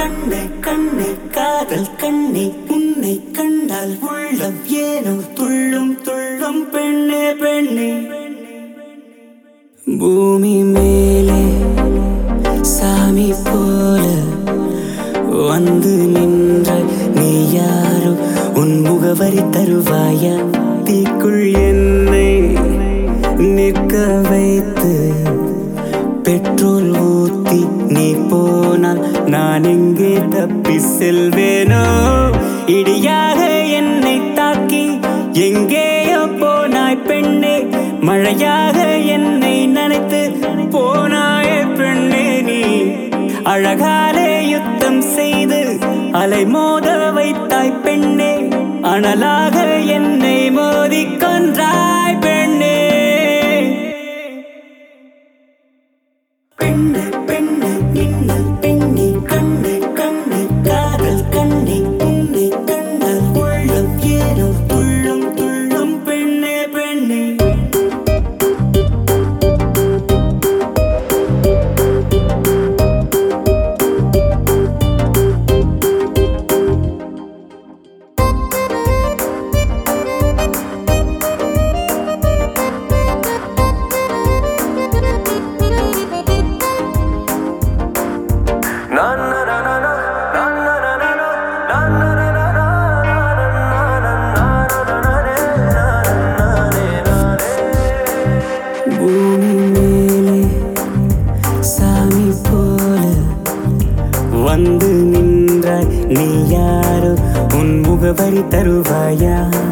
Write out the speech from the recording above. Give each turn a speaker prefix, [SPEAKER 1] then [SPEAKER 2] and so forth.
[SPEAKER 1] கண்ணே கண்ணே காதல் கண்ணே உன்னை கண்டால் உள்ளம் ஏனோ துள்ளும் துள்ளும் பெண்ணே பெண்ணே பூமி மேலே சாமி போல வந்து நின்ற நீ யாரோ உன் முகவரி தருவாயா தீக்குள் என்னை நிற்க வைத்து பெட்ரோல் ஊத்தி நீ போனால் நான் எங்கே தப்பி செல்வேனோ இடியாக என்னை தாக்கி எங்கேயோ போனாய் பெண்ணே மழையாக என்னை நினைத்து போனாயே பெண்ணே நீ அழகாலே யுத்தம் செய்து அலை மோத வைத்தாய் பெண்ணே அனலாக என்னை மோதி கொன்றாய் பெண்ணே பெண்ணே பெண்ணே மின்னல் பெண்ணே கண்ணே கண்ணே காதல் கண்ணே உன்னை கண்டால் உள்ளம் ஏனோ துள்ளும் துள்ளும் பெண்ணே பெண்ணே பூமி மேலே சாமி போல வந்து நின்றாய் நீ யாரோ உன் முகவரி தருவாயா